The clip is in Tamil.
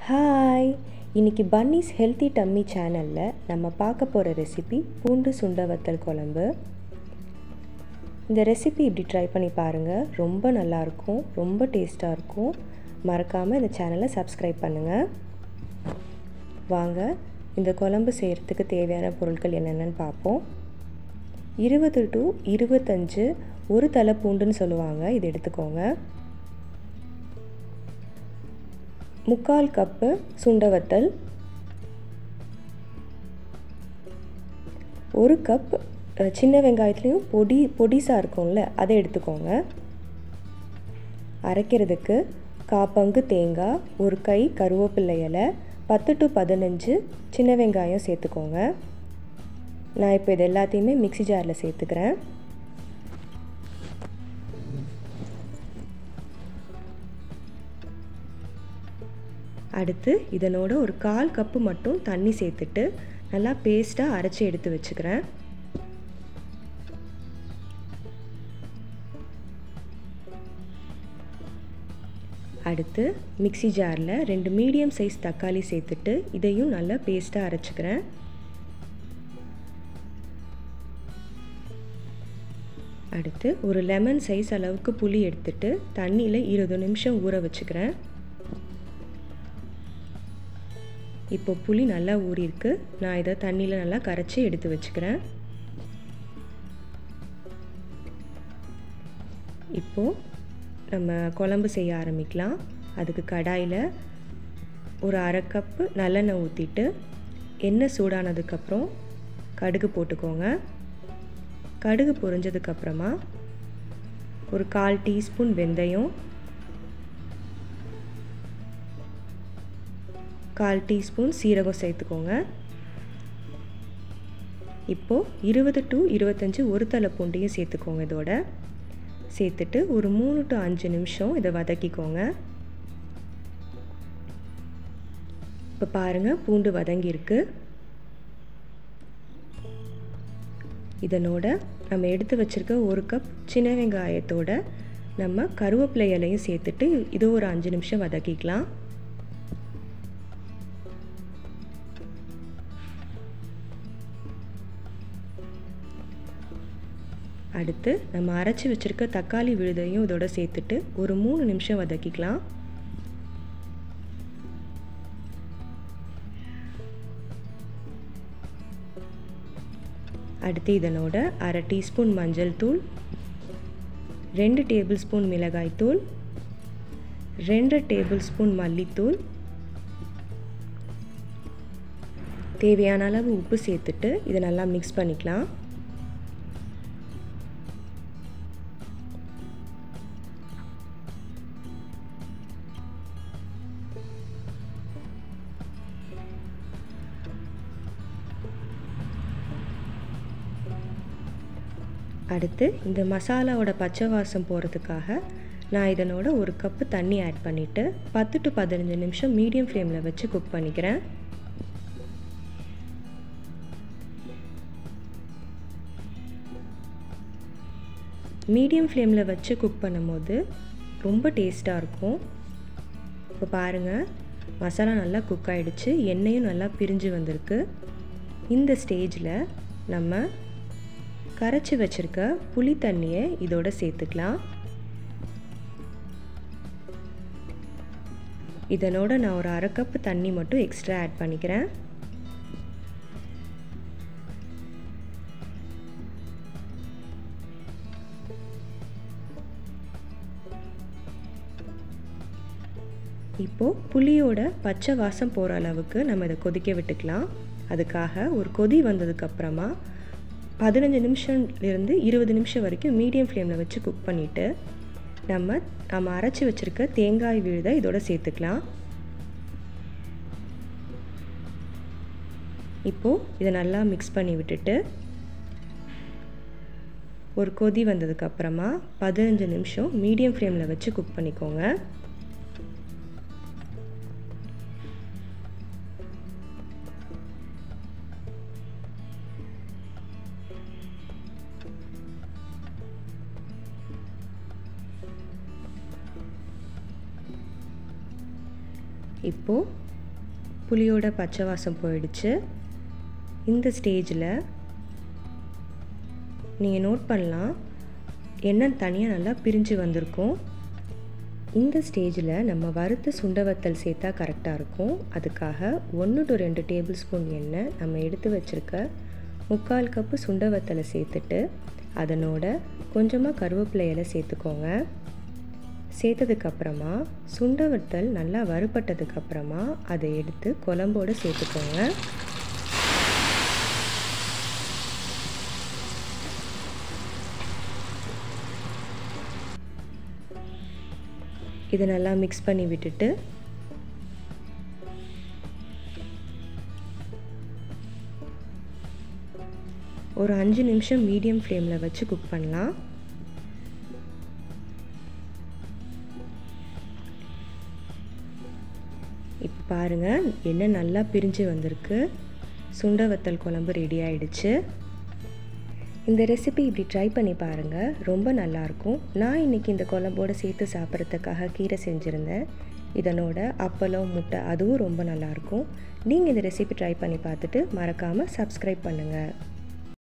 ஹாய் இன்னைக்கு பன்னீஸ் ஹெல்த்தி டம்மி சேனலில் நம்ம பார்க்க போகிற ரெசிபி பூண்டு சுண்ட வத்தல் குழம்பு இந்த ரெசிபி இப்படி ட்ரை பண்ணி பாருங்கள் ரொம்ப நல்லாயிருக்கும் ரொம்ப டேஸ்ட்டாக இருக்கும் மறக்காமல் இந்த சேனலை சப்ஸ்கிரைப் பண்ணுங்கள் வாங்க இந்த குழம்பு செய்கிறதுக்கு தேவையான பொருட்கள் என்னென்னு பார்ப்போம் இருபது டு இருபத்தஞ்சு ஒரு தலை பூண்டுன்னு சொல்லுவாங்க இது எடுத்துக்கோங்க முக்கால் கப்பு சுண்டவத்தல் ஒரு கப் சின்ன வெங்காயத்துலேயும் பொடி பொடிசாக இருக்கும்ல அதை எடுத்துக்கோங்க அரைக்கிறதுக்கு காப்பங்கு தேங்காய் ஒரு கை கருவேப்பிள்ளை இலை பத்து டு பதினஞ்சு சின்ன வெங்காயம் சேர்த்துக்கோங்க நான் இப்போ இது எல்லாத்தையுமே மிக்சி ஜாரில் சேர்த்துக்கிறேன் அடுத்து இதனோட ஒரு கால் கப்பு மட்டும் தண்ணி சேர்த்துட்டு நல்லா பேஸ்ட்டாக அரைச்சி எடுத்து வச்சுக்கிறேன் அடுத்து மிக்சி ஜாரில் ரெண்டு மீடியம் சைஸ் தக்காளி சேர்த்துட்டு இதையும் நல்லா பேஸ்ட்டாக அரைச்சிக்கிறேன் அடுத்து ஒரு லெமன் சைஸ் அளவுக்கு புளி எடுத்துட்டு தண்ணியில் இருபது நிமிஷம் ஊற வச்சுக்கிறேன் இப்போ புளி நல்லா ஊறியிருக்கு நான் இதை தண்ணியில் நல்லா கரைச்சி எடுத்து வச்சுக்கிறேன் இப்போது நம்ம குழம்பு செய்ய ஆரம்பிக்கலாம் அதுக்கு கடாயில் ஒரு அரை கப்பு நல்லெண்ணெய் ஊற்றிட்டு எண்ணெய் சூடானதுக்கப்புறம் கடுகு போட்டுக்கோங்க கடுகு பொரிஞ்சதுக்கப்புறமா ஒரு கால் டீஸ்பூன் வெந்தயம் கால் டீஸ்பூன் சீரகம் சேர்த்துக்கோங்க இப்போது இருபது டு இருபத்தஞ்சி ஒரு தலை பூண்டையும் சேர்த்துக்கோங்க இதோட சேர்த்துட்டு ஒரு மூணு டு அஞ்சு நிமிஷம் இதை வதக்கிக்கோங்க இப்போ பாருங்கள் பூண்டு வதங்கியிருக்கு இதனோட நம்ம எடுத்து வச்சுருக்க ஒரு கப் சின்ன வெங்காயத்தோட நம்ம கருவேப்பிலை இலையும் சேர்த்துட்டு இது ஒரு அஞ்சு நிமிஷம் வதக்கிக்கலாம் அடுத்து நம்ம அரைச்சி வச்சுருக்க தக்காளி விழுதையும் இதோட சேர்த்துட்டு ஒரு மூணு நிமிஷம் வதக்கிக்கலாம் அடுத்து இதனோட அரை டீஸ்பூன் மஞ்சள் தூள் ரெண்டு டேபிள் ஸ்பூன் மிளகாய் தூள் ரெண்டு டேபிள் ஸ்பூன் மல்லித்தூள் தேவையான அளவு உப்பு சேர்த்துட்டு இதை நல்லா மிக்ஸ் பண்ணிக்கலாம் அடுத்து இந்த மசாலாவோட பச்சை வாசம் போகிறதுக்காக நான் இதனோட ஒரு கப்பு தண்ணி ஆட் பண்ணிவிட்டு பத்து டு பதினஞ்சு நிமிஷம் மீடியம் ஃப்ளேமில் வச்சு குக் பண்ணிக்கிறேன் மீடியம் ஃப்ளேமில் வச்சு குக் பண்ணும்போது ரொம்ப டேஸ்ட்டாக இருக்கும் இப்போ பாருங்கள் மசாலா நல்லா குக் ஆகிடுச்சு எண்ணெயும் நல்லா பிரிஞ்சு வந்திருக்கு இந்த ஸ்டேஜில் நம்ம கரைச்சி வச்சுருக்க புளி தண்ணியை இதோட சேர்த்துக்கலாம் இதனோட நான் ஒரு அரை கப்பு தண்ணி மட்டும் எக்ஸ்ட்ரா ஆட் பண்ணிக்கிறேன் இப்போது புளியோட பச்சை வாசம் போகிற அளவுக்கு நம்ம இதை கொதிக்க விட்டுக்கலாம் அதுக்காக ஒரு கொதி வந்ததுக்கப்புறமா பதினஞ்சு நிமிஷம்லேருந்து இருபது நிமிஷம் வரைக்கும் மீடியம் ஃப்ளேமில் வச்சு குக் பண்ணிவிட்டு நம்ம நம்ம அரைச்சி வச்சுருக்க தேங்காய் விழுதை இதோட சேர்த்துக்கலாம் இப்போது இதை நல்லா மிக்ஸ் பண்ணி விட்டுட்டு ஒரு கொதி வந்ததுக்கப்புறமா பதினஞ்சு நிமிஷம் மீடியம் ஃப்ளேமில் வச்சு குக் பண்ணிக்கோங்க இப்போது புளியோட பச்சை வாசம் போயிடுச்சு இந்த ஸ்டேஜில் நீங்கள் நோட் பண்ணலாம் எண்ணெய் தனியாக நல்லா பிரிஞ்சு வந்திருக்கும் இந்த ஸ்டேஜில் நம்ம வறுத்த சுண்டவத்தல் சேர்த்தா கரெக்டாக இருக்கும் அதுக்காக ஒன்று டு ரெண்டு டேபிள் ஸ்பூன் எண்ணெய் நம்ம எடுத்து வச்சுருக்க முக்கால் கப்பு சுண்டவத்தலை சேர்த்துட்டு அதனோட கொஞ்சமாக கருவேப்பிலை இலை சேர்த்துக்கோங்க சேர்த்ததுக்கப்புறமா சுண்டவத்தல் நல்லா வறுபட்டதுக்கப்புறமா அதை எடுத்து குழம்போடு சேர்த்துக்கோங்க இதை நல்லா மிக்ஸ் பண்ணி விட்டுட்டு ஒரு அஞ்சு நிமிஷம் மீடியம் ஃப்ளேமில் வச்சு குக் பண்ணலாம் இப்போ பாருங்கள் எண்ணெய் நல்லா பிரிஞ்சு வந்திருக்கு சுண்ட வத்தல் குழம்பு ரெடி ஆயிடுச்சு இந்த ரெசிபி இப்படி ட்ரை பண்ணி பாருங்கள் ரொம்ப நல்லாயிருக்கும் நான் இன்றைக்கி இந்த குழம்போடு சேர்த்து சாப்பிட்றதுக்காக கீரை செஞ்சுருந்தேன் இதனோட அப்பளம் முட்டை அதுவும் ரொம்ப நல்லாயிருக்கும் நீங்கள் இந்த ரெசிபி ட்ரை பண்ணி பார்த்துட்டு மறக்காமல் சப்ஸ்கிரைப் பண்ணுங்கள்